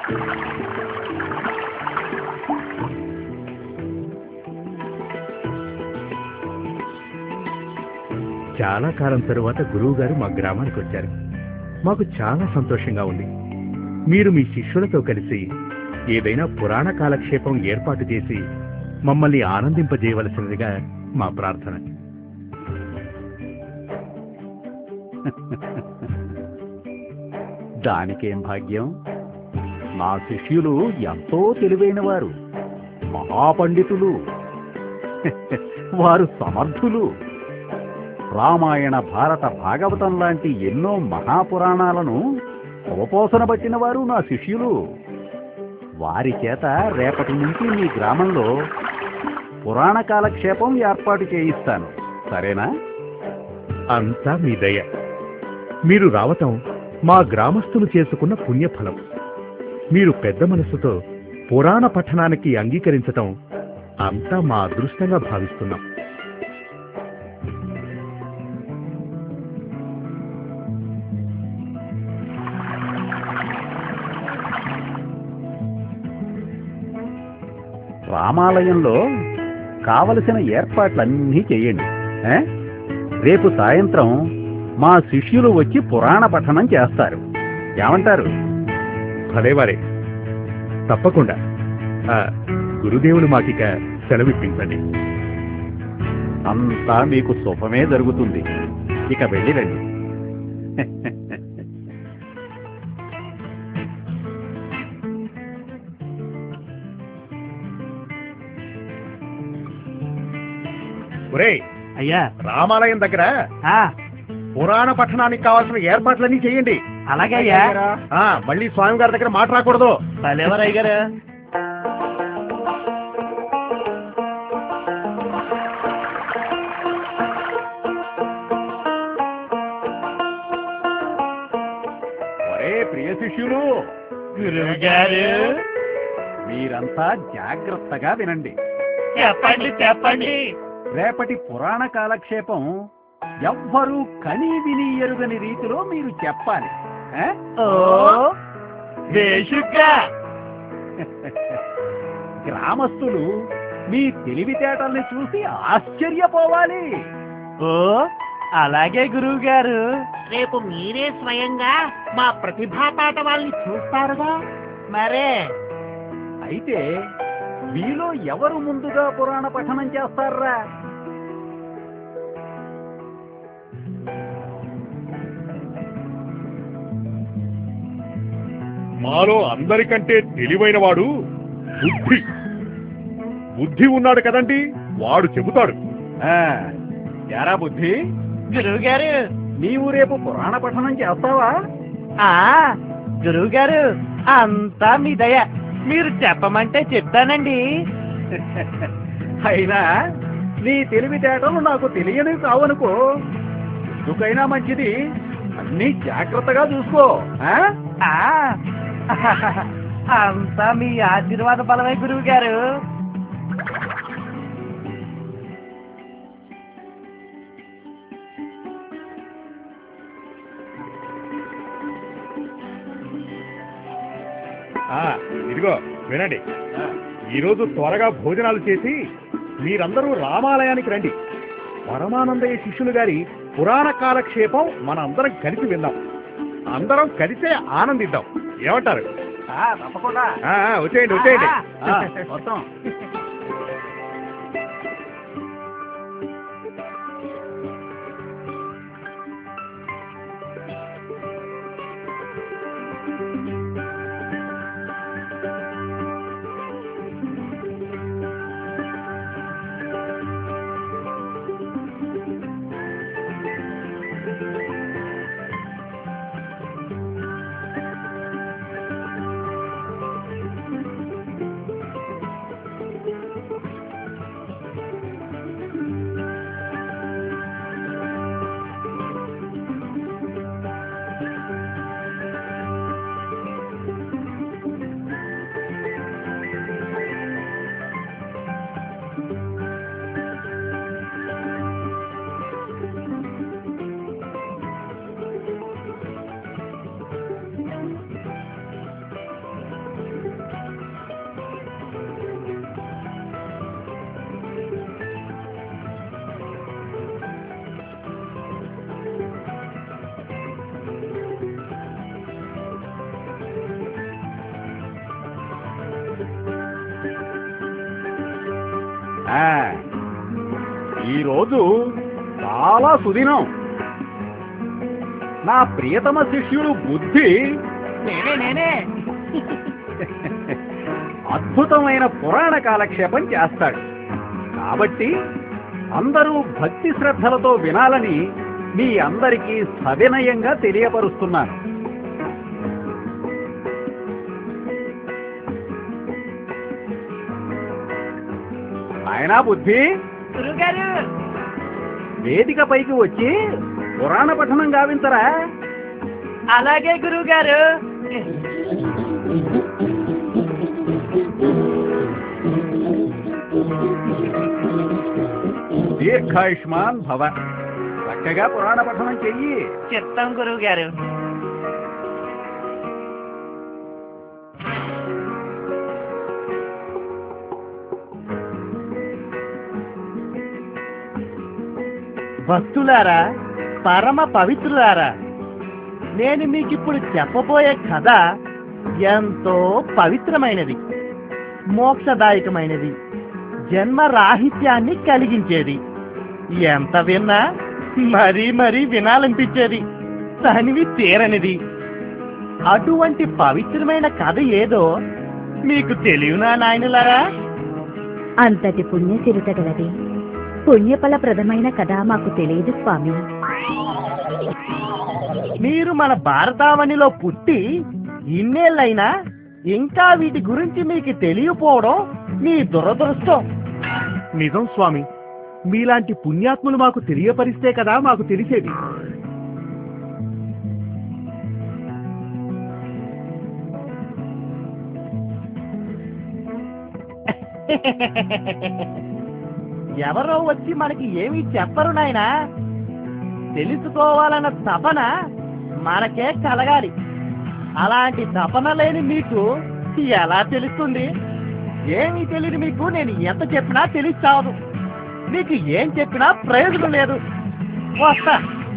చాలా కాలం తరువాత గురువు గారు మా గ్రామానికి వచ్చారు మాకు చాలా సంతోషంగా ఉంది మీరు మీ శిష్యులతో కలిసి ఏదైనా పురాణ కాలక్షేపం ఏర్పాటు చేసి మమ్మల్ని ఆనందింపజేయవలసినదిగా మా ప్రార్థన దానికేం భాగ్యం నా శిష్యులు ఎంతో తెలివైన వారు మహాపండితులు వారు సమర్థులు రామాయణ భారత భాగవతం లాంటి ఎన్నో మహాపురాణాలను అవపోసన పట్టిన వారు నా శిష్యులు వారి చేత రేపటి నుంచి మీ గ్రామంలో పురాణ కాలక్షేపం ఏర్పాటు చేయిస్తాను సరేనా అంతా మీ దయ మీరు రావటం మా గ్రామస్తులు చేసుకున్న పుణ్యఫలం మీరు పెద్ద మనసుతో పురాణ పఠనానికి అంగీకరించటం అంతా మా అదృష్టంగా భావిస్తున్నాం రామాలయంలో కావలసిన ఏర్పాట్లన్నీ చేయండి ఏ? రేపు సాయంత్రం మా శిష్యులు వచ్చి పురాణ పఠనం చేస్తారు ఏమంటారు భలేవారే తప్పకుండా ఆ, గురుదేవులు మాకిక సెలవిప్పించండి అంతా మీకు శుభమే జరుగుతుంది ఇక వెళ్ళిరండి ఒరేయ్ అయ్యా రామాలయం దగ్గర ఆ, పురాణ పఠనానికి కావాల్సిన ఏర్పాట్లన్నీ చేయండి అలాగే అయ్యా ఆ, మళ్ళీ స్వామి గారి దగ్గర మాట రాకూడదు భలేవరయ్య గారు ఒరే ప్రియ శిష్యులు గురువు గారు మీరంతా జాగ్రత్తగా వినండి చెప్పండి చెప్పండి రేపటి పురాణ కాలక్షేపం ఎవ్వరూ కని విని ఎరుగని రీతిలో మీరు చెప్పాలి ఏ? ఓ బేషుగ్గా గ్రామస్తులు మీ తెలివితేటల్ని చూసి ఆశ్చర్యపోవాలి ఓ అలాగే గురువు గారు రేపు మీరే స్వయంగా మా ప్రతిభా పాట వాళ్ళని చూస్తారుగా మరే అయితే మీలో ఎవరు ముందుగా పురాణ పఠనం చేస్తారా మాలో అందరికంటే తెలివైన వాడు బుద్ధి బుద్ధి ఉన్నాడు కదండి వాడు చెబుతాడు ఆ, ఎరా బుద్ధి గురువు గారు నీవు రేపు పురాణ పఠనం చేస్తావా ఆ గురువు గారు అంతా మీ దయ మీరు చెప్పమంటే చెప్తానండి అయినా నీ తెలివితేటలు నాకు తెలియని కావనుకో ఎందుకైనా మంచిది అన్ని జాగ్రత్తగా చూసుకో ఆ? ఆ అంతా మీ ఆశీర్వాద బలమే గురువు గారు ఆ, ఇదిగో వినండి ఈరోజు త్వరగా భోజనాలు చేసి మీరందరూ రామాలయానికి రండి పరమానందయ్య శిష్యులు గారి పురాణ కాలక్షేపం మన అందరం కలిసి విందాం అందరం కలిసే ఆనందిద్దాం ఏమంటారు ఆ, తప్పకుండా ఆ, ఆ, వచ్చేయండి వచ్చేయండి ఆ, వస్తాం ఆ, ఈరోజు చాలా సుదినం నా ప్రియతమ శిష్యుడు బుద్ధి నేనే నేనే అద్భుతమైన పురాణ కాలక్షేపం చేస్తాడు కాబట్టి అందరూ భక్తి శ్రద్ధలతో వినాలని మీ అందరికీ సవినయంగా తెలియపరుస్తున్నాను నాయనా బుద్ధి గురువు గారు వేదిక పైకి వచ్చి పురాణ పఠనం గావించరా అలాగే గురువు గారు దీర్ఘాయుష్మాన్ భవ చక్కగా పురాణ పఠనం చెయ్యి చెప్తాం గురువు గారు భక్తులారా పరమ పవిత్రులారా నేను మీకు ఇప్పుడు చెప్పబోయే కథ ఎంతో పవిత్రమైనది మోక్షదాయకమైనది జన్మ రాహిత్యాన్ని కలిగించేది ఎంత విన్నా మరీ మరీ వినాలనిపించేది తనివి తీరనిది అటువంటి పవిత్రమైన కథ ఏదో మీకు తెలియనా నాయనలారా అంతటి పుణ్యచరిత గలది పుణ్యఫలప్రదమైన కథ మాకు తెలియదు స్వామి మీరు మన భారతావనిలో పుట్టి ఇన్నేళ్ళైనా ఇంకా వీటి గురించి మీకు తెలియపోవడం మీ దురదృష్టం నిజం స్వామి మీలాంటి పుణ్యాత్ములు మాకు తెలియపరిస్తే కదా మాకు తెలిసేది ఎవరో వచ్చి మనకి ఏమీ చెప్పరు నాయనా తెలుసుకోవాలన్న తపన మనకే కలగాలి అలాంటి తపన లేని మీకు ఎలా తెలుస్తుంది ఏమీ తెలియదు మీకు నేను ఎంత చెప్పినా తెలుస్తావు మీకు ఏం చెప్పినా ప్రయోజనం లేదు వస్తా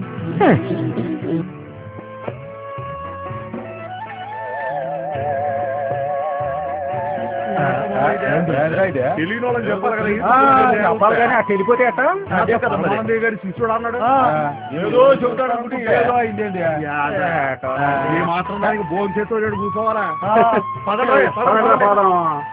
తెలియని వాళ్ళని చెప్పాలి కదా ఆ, చెప్పాలి కానీ అట్లా వెళ్ళిపోతే ఎట్టా? అదే కదా మరి. పరమానందయ్య గారి శిష్యుడు అన్నాడు ఆ, ఏదో చెబుతాడు అనుకుంటే ఏదో అయిందండి ఏటో. ఈ మాత్రం దానికి భోజనం చేస్తూ కూర్చోవాలా ఆ, పదండి, పదండి, పదం.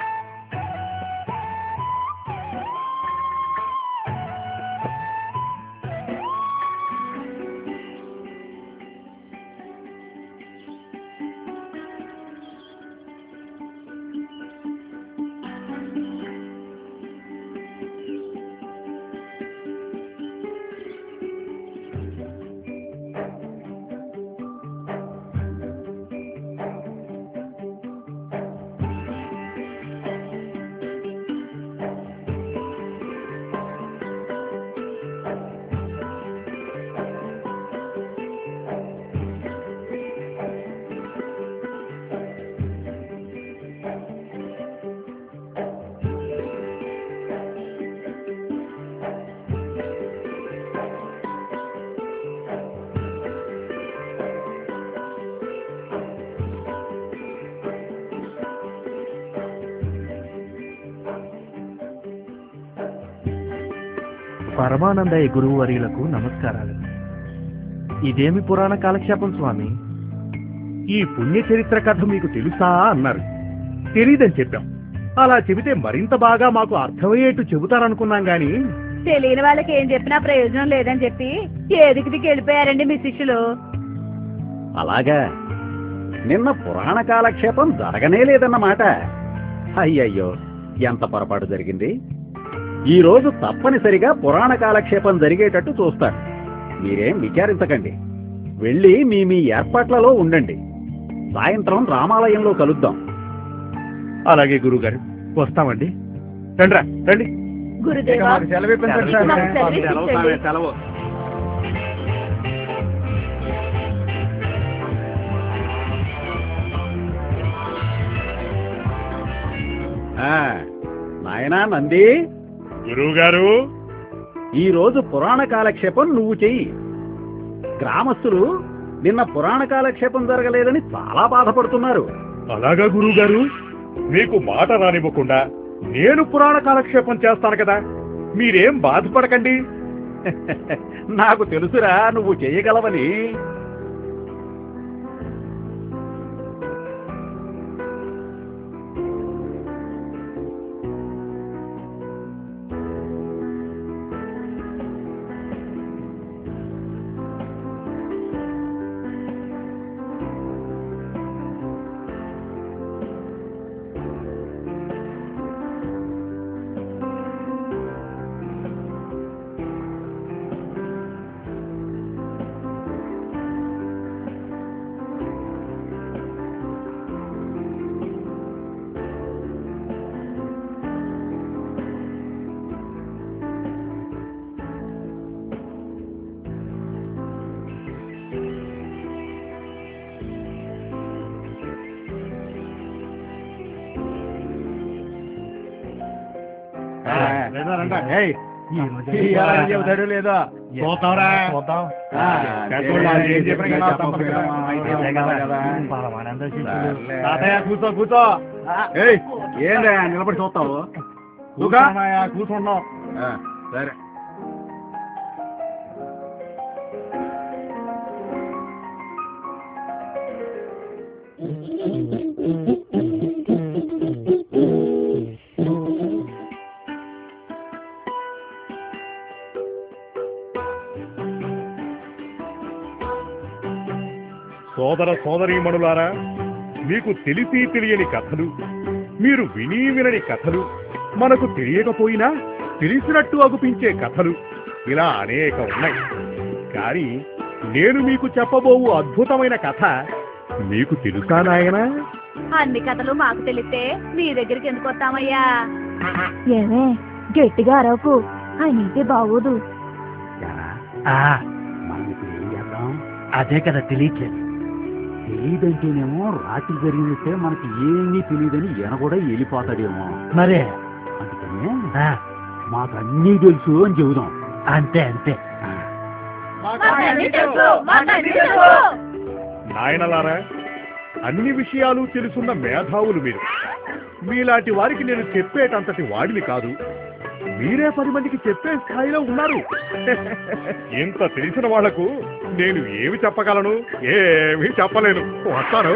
పరమానందయ్య గురువు వర్యులకు నమస్కారాలు ఇదేమి పురాణ కాలక్షేపం స్వామి ఈ పుణ్య చరిత్ర కథ మీకు తెలుసా అన్నారు తెలీదని చెప్పాం అలా చెబితే మరింత బాగా మాకు అర్థమయ్యేట్టు చెబుతారనుకున్నాం గాని తెలియని వాళ్ళకి ఏం చెప్పినా ప్రయోజనం లేదని చెప్పి ఏదికి దిక్కి వెళ్ళిపోయారండి మీ శిష్యులు అలాగా నిన్న పురాణ కాలక్షేపం జరగనే లేదన్నమాట అయ్యయ్యో ఎంత పొరపాటు జరిగింది ఈ రోజు తప్పనిసరిగా పురాణ కాలక్షేపం జరిగేటట్టు చూస్తాను మీరేం విచారించకండి వెళ్ళి మీ మీ ఏర్పాట్లలో ఉండండి సాయంత్రం రామాలయంలో కలుద్దాం అలాగే గురువుగారు వస్తామండి రండ్రా రండి గురుదేవా సెలవు ఇప్పించండి సెలవు స్వామి. ఇప్పించండి. సెలవు స్వామి, సెలవు ఆ, నాయనా నంది గురువు గారు ఈ రోజు పురాణ కాలక్షేపం నువ్వు చెయ్యి గ్రామస్తులు నిన్న పురాణ కాలక్షేపం జరగలేదని చాలా బాధపడుతున్నారు అలాగా గురువు గారు మీకు మాట రానివ్వకుండా నేను పురాణ కాలక్షేపం చేస్తాను కదా మీరేం బాధపడకండి నాకు తెలుసురా నువ్వు చేయగలవని ఏయ్, ఇవాళ చెబుతాడు లేదో చూద్దాంరా. ఆ, పెద్దోళ్ళు వాళ్ళు ఏం చెప్పినా కదా, తప్పదు కదా. అయితే ఉండాలి కదా. శిష్యులు. తాతయ్య కూర్చో కూర్చో ఏయ్ ఏందా నిలబడి చూస్తావు కూర్చోనయ్యా, కూర్చున్నాం ఆ, సరే సోదర సోదరీమణులారా మీకు తెలిసి తెలియని కథలు మీరు విని వినని కథలు మనకు తెలియకపోయినా తెలిసినట్టు అగుపించే కథలు ఇలా అనేక ఉన్నాయి కానీ నేను మీకు చెప్పబోవు అద్భుతమైన కథ మీకు తెలుసా నాయనా అన్ని కథలు మాకు తెలిస్తే మీ దగ్గరికి ఎందుకు వస్తామయ్యా ఏమే గట్టిగా అరవకు ఆయన అయితే బాగోదు ఆ, మనం ఇప్పుడు ఏం చేద్దాం అదే కదా తెలియట్లేదు తెలియదంటేనేమో రాత్రి జరిగినట్టే మనకి ఏమీ తెలియదని ఈయన కూడా వెళ్ళిపోతాడేమో మరే అందుకనే ఆ, మాకు అన్నీ తెలుసు అని చెబుదాం అంతే అంతే మాకన్నీ తెలుసు, మాకన్నీ తెలుసు. నాయనలారా అన్ని విషయాలు తెలుసున్న మేధావులు మీరు మీలాంటి వారికి నేను చెప్పేటంతటి వాడిని కాదు మీరే పది మందికి చెప్పే స్థాయిలో ఉన్నారు ఇంత తెలిసిన వాళ్లకు నేను ఏమి చెప్పగలను ఏమీ చెప్పలేను వస్తాను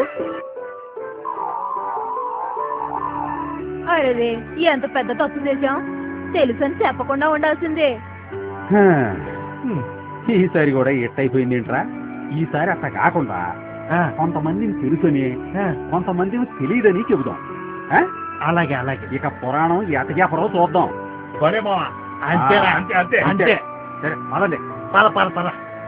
అరే ఎంత పెద్ద తప్పు చేశాం తెలుసని చెప్పకుండా ఉండాల్సిందే హా, ఈసారి కూడా ఎట్టయిపోయింది ఏంట్రా ఈసారి అట్ట కాకుండా ఆ, కొంతమందిని తెలుసని ఆ, కొంతమందిని తెలియదని చెబుదాం ఆ? అలాగే అలాగే ఇక పురాణం ఎటజాపరో చూద్దాం అంతేరా ఆ, అంతే అంతే అంతే సరే పదండి పద పద పద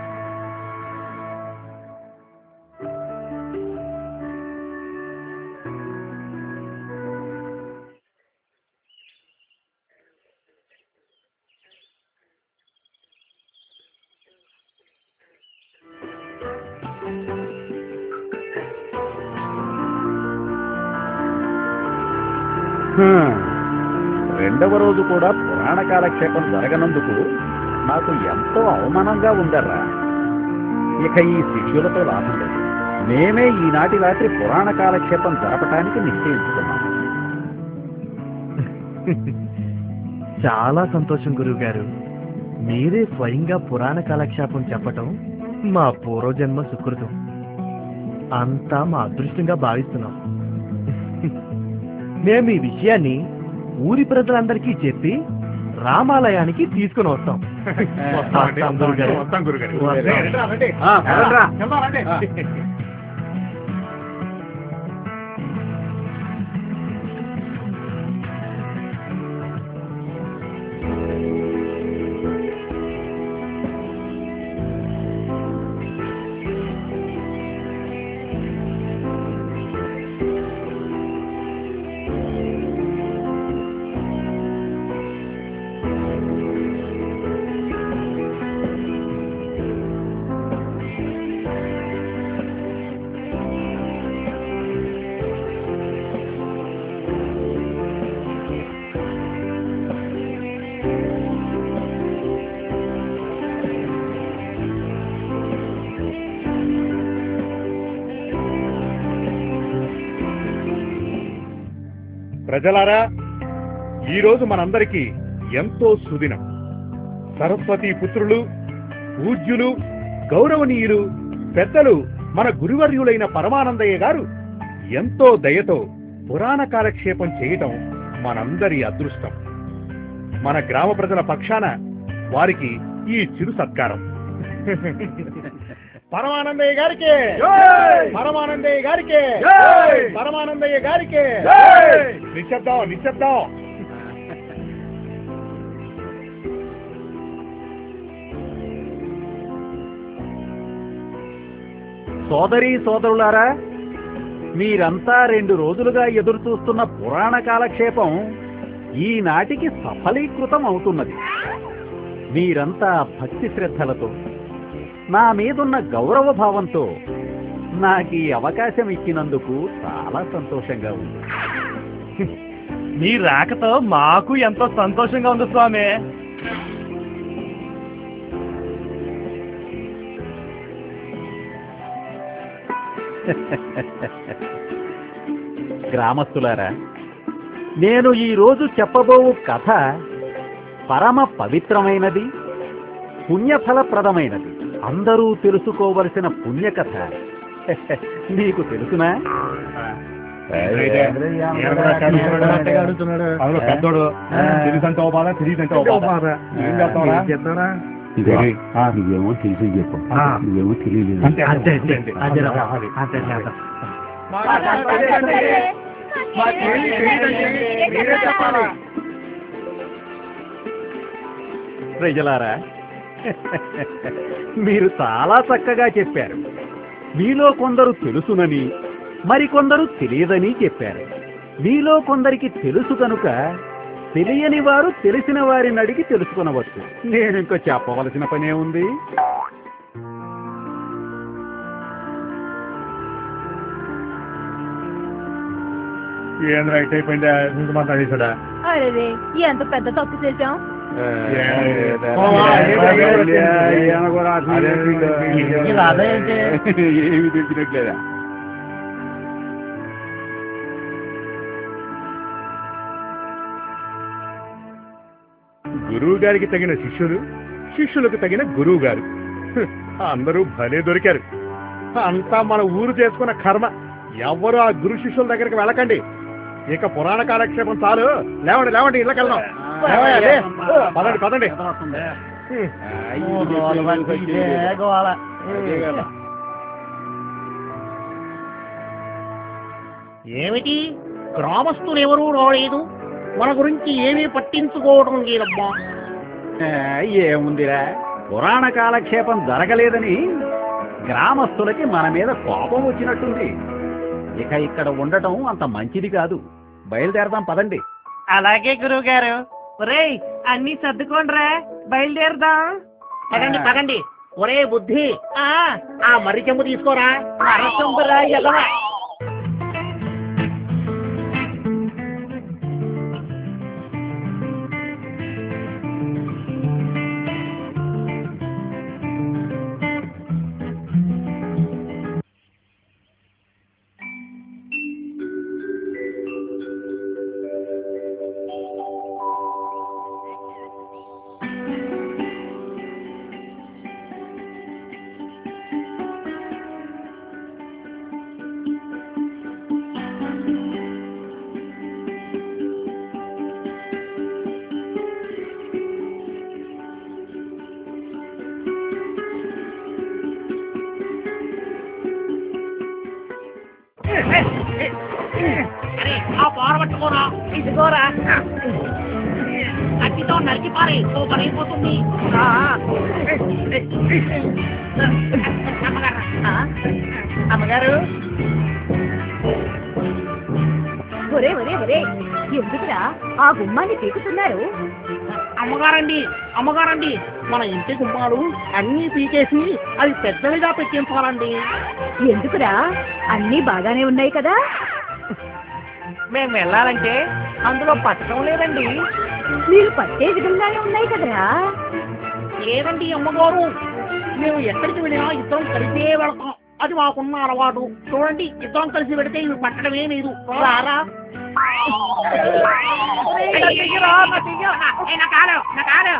హ్మ్. రెండవ రోజు కూడా పురాణ కాలక్షేపం జరగనందుకు నాకు ఎంతో అవమానంగా ఉందర్రా ఇక ఈ శిష్యులతో లాభం లేదు మేమే ఈనాటి రాత్రి పురాణ కాలక్షేపం జరపటానికి నిశ్చయించుకున్నాం చాలా సంతోషం గురువు గారు మీరే స్వయంగా పురాణ కాలక్షేపం చెప్పటం మా పూర్వజన్మ సుకృతం అంతా మా అదృష్టంగా భావిస్తున్నాం మేము ఈ విషయాన్ని ఊరి ప్రజలందరికీ చెప్పి రామాలయానికి తీసుకుని వస్తాం వస్తాం గురుగారు. వస్తాం గురుగారు వస్తాం. ఆ, పదండ్రా. ఆ. ప్రజలారా ఈ రోజు మనందరికీ ఎంతో సుదినం సరస్వతి పుత్రులు పూజ్యులు గౌరవనీయులు పెద్దలు మన గురువర్యులైన పరమానందయ్య గారు ఎంతో దయతో పురాణ కాలక్షేపం చేయటం మనందరి అదృష్టం మన గ్రామ ప్రజల పక్షాన వారికి ఈ చిరు సత్కారం పరమానందయ్య గారికి పరమానందయ్య గారికి పరమానందయ్య గారికి నిశ్శబ్దం నిశ్శబ్దం సోదరీ సోదరులారా మీరంతా రెండు రోజులుగా ఎదురు చూస్తున్న పురాణ కాలక్షేపం ఈనాటికి సఫలీకృతం అవుతున్నది మీరంతా భక్తి శ్రద్ధలతో నా మీదున్న గౌరవ భావంతో నాకు ఈ అవకాశం ఇచ్చినందుకు చాలా సంతోషంగా ఉంది మీ రాకతో మాకు ఎంతో సంతోషంగా ఉంది స్వామి గ్రామస్తులారా నేను ఈ రోజు చెప్పబోవు కథ పరమ పవిత్రమైనది పుణ్యఫలప్రదమైనది అందరూ తెలుసుకోవలసిన పుణ్యకథ మీకు తెలుసునా అందులో పెద్దోడు తిరిగిసంటే బాధ తిరిగిసంటే బాధ ఏం చేస్తావరా నువ్వేమో తెలిసి చెప్పు నువ్వేమో తెలియలేదు అంతే అంతే అంతే అంతే చేద్దాం. ప్రజలారా మీరు చాలా చక్కగా చెప్పారు మీలో కొందరు తెలుసునని మరికొందరు తెలియదని చెప్పారు మీలో కొందరికి తెలుసు కనుక తెలియని వారు తెలిసిన వారిని అడిగి తెలుసుకునవచ్చు నేను ఇంకా చెప్పవలసిన పనే ఉంది ఏం రైట్ అయిపోయిందా ఇంక మాట్లాడేసాడా అరే ఎంత పెద్ద తప్పు చేశాం ఇలా అదే ఏంటి? ఏమి తెలిసినట్లేదా గురువు గారికి తగిన శిష్యులు శిష్యులకు తగిన గురువు గారు హ్, అందరూ భలే దొరికారు అంతా మన ఊరు చేసుకున్న కర్మ ఎవ్వరు ఆ గురు శిష్యుల దగ్గరికి వెళ్ళకండి ఇక పురాణ కాలక్షేపం చాలు లేవండి లేవండి ఇళ్ళకి వెళ్దాం లేవయ్యా, లే. పదండి పదండి హ్మ్. రోజుల బట్టి ఇదే గోల. ఏమిటి గ్రామస్తులు ఎవరూ రాలేదు మన గురించి ఏమీ పట్టించుకోవడం లేదమ్మా ఆ, ఏముందిరా పురాణ కాలక్షేపం జరగలేదని గ్రామస్తులకి మన మీద కోపం వచ్చినట్టుంది ఇక ఇక్కడ ఉండటం అంత మంచిది కాదు బయలుదేరదాం పదండి అలాగే గురువు గారు ఒరేయ్ అన్ని సర్దుకోండిరా బయలుదేరదాం పదండి పదండి ఒరే బుద్ధి ఆ ఆ మర్రి చెంబు తీసుకోరా మరచుంబరా ఎల్లవా అరే ఆ పార పట్టుకోరా ఇదిగోరా అట్టితో నరికి పారే ఓ పని అయిపోతుంది ఆ, అమ్మగారా ఆ, అమ్మగారు ఒరే ఒరే ఒరే ఎందుకురా ఆ గుమ్మాన్ని పీకుతున్నారు అమ్మగారండి అమ్మగారండి మన ఇంటి గుమ్మాలు అన్నీ పీకేసి అది పెద్దవిగా పెట్టించాలండి ఎందుకురా అన్నీ బాగానే ఉన్నాయి కదా మేము వెళ్ళాలంటే అందులో పట్టడం లేదండి మీరు పట్టే విధంగానే ఉన్నాయి కదరా లేదండి అమ్మగారు మేము ఎక్కడికి వెళ్ళినా ఇద్దరం కలిసే వెళతాం అది మాకున్న అలవాటు చూడండి ఇద్దరం కలిసి పెడితే ఇవి పట్టడమే లేదు రారా నా కాలు నా కాలు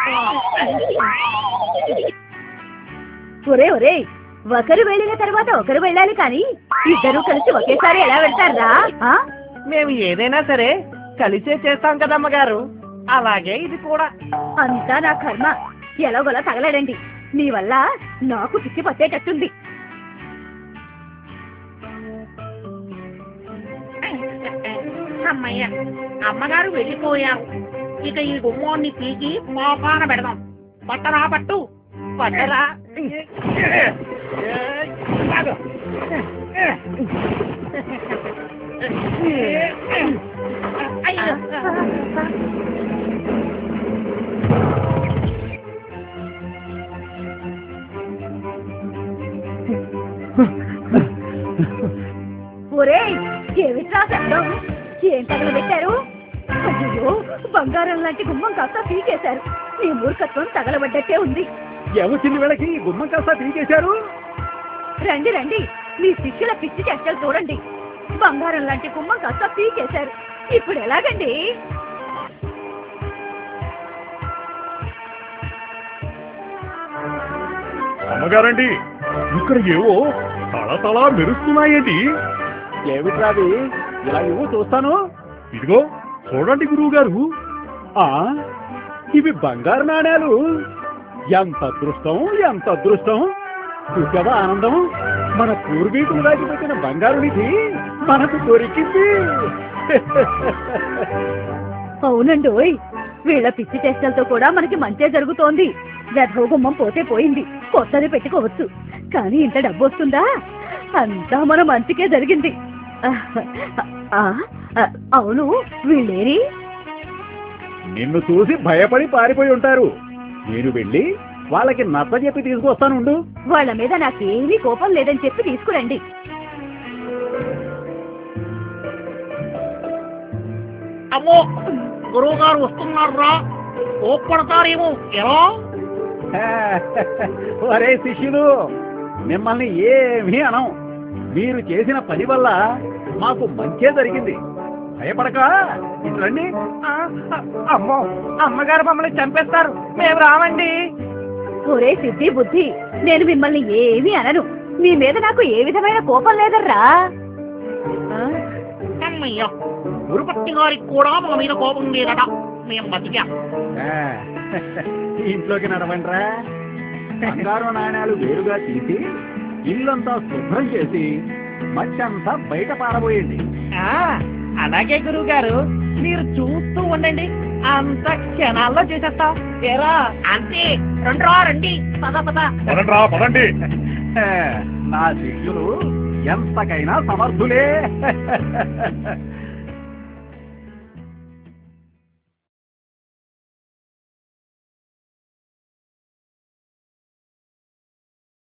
ఒరే ఒరే ఒకరు వెళ్ళిన తర్వాత ఒకరు వెళ్ళాలి కానీ ఇద్దరు కలిసి ఒకేసారి ఎలా వెళ్తారా ఆ? మేము ఏదైనా సరే కలిసే చేస్తాం కదమ్మగారు అలాగే ఇది కూడా అంతా నా కర్మ ఎలాగోలా తగలడండి మీ వల్ల నాకు పిచ్చి పట్టేటట్టుంది అమ్మయ్య అమ్మగారు వెళ్ళిపోయారు ఇక ఈ గుమ్మాన్ని పీకి మోపాన పెడదాం పట్టరా పట్టు పట్టరా అయ్యో. ఒరే ఏమిట్రా శబ్దం ఏం తగలబెట్టారు అయ్యో బంగారం లాంటి గుమ్మం కాస్త పీకేశారు నీ మూర్ఖత్వం తగలబడ్డట్టే ఉంది ఏమొచ్చింది వీళ్ళకి గుమ్మం కాస్త పీకేశారు రండి రండి మీ శిష్యుల పిచ్చి చేష్టలు చూడండి బంగారం లాంటి గుమ్మం కాస్త పీకేశారు ఇప్పుడు ఎలాగండి అమ్మగారండి ఇక్కడ ఏవో తళతళ మెరుస్తున్నాయేంటి ఏమిట్రాది ఇలా ఇవ్వు చూస్తాను ఇదిగో చూడండి గురువు గారు ఆ ఇవి బంగారు నాణేలు ఎంత అదృష్టం ఎంత అదృష్టం చూసావా ఆనందం మన పూర్వీకులు దాచిపెట్టిన బంగారు నిధి మనకు దొరికింది అవునండి ఓయ్ వీళ్ళ పిచ్చి చేష్టలతో కూడా మనకి మంచే జరుగుతోంది వెధవ గుమ్మం పోతే పోయింది కొత్తది పెట్టుకోవచ్చు కానీ ఇంత డబ్బు వస్తుందా అంతా మన మంచికే జరిగింది ఆ, ఆ, అవును వీళ్ళేరి నిన్ను చూసి భయపడి పారిపోయి ఉంటారు నేను వెళ్ళి వాళ్ళకి నచ్చ చెప్పి తీసుకొస్తానుండు వాళ్ళ మీద నాకేమీ కోపం లేదని చెప్పి తీసుకురండి అమ్మో గురువు గారు వస్తున్నారా కోప్పడతారేమో ఎలా ఒరే శిష్యులు మిమ్మల్ని ఏమీ అనం మీరు చేసిన పని వల్ల మాకు మంచే జరిగింది భయపడక ఇటు రండి ఆ, అమ్మో అమ్మగారు మమ్మల్ని చంపేస్తారు మేము రామండి ఒరే సిద్ధి బుద్ధి నేను మిమ్మల్ని ఏమీ అనను మీ మీద నాకు ఏ విధమైన కోపం లేదర్రా ఆ? అమ్మయ్య గురుపట్టి గారికి కూడా మా మీద కోపం లేదట మేము బతికాం ఆ, ఇంట్లోకి నడవండిరా బంగారు నాణ్యాలు వేరుగా తీసి ఇల్లంతా శుభ్రం చేసి మచ్చంతా బయట పారబోయండి ఆ, అలాగే గురువు గారు మీరు చూస్తూ ఉండండి అంత క్షణాల్లో చేసేస్తాం ఏరా అంతే రండ్రా రండి పద పద పదండ్రా పదండి నా శిష్యులు ఎంతకైనా సమర్థులే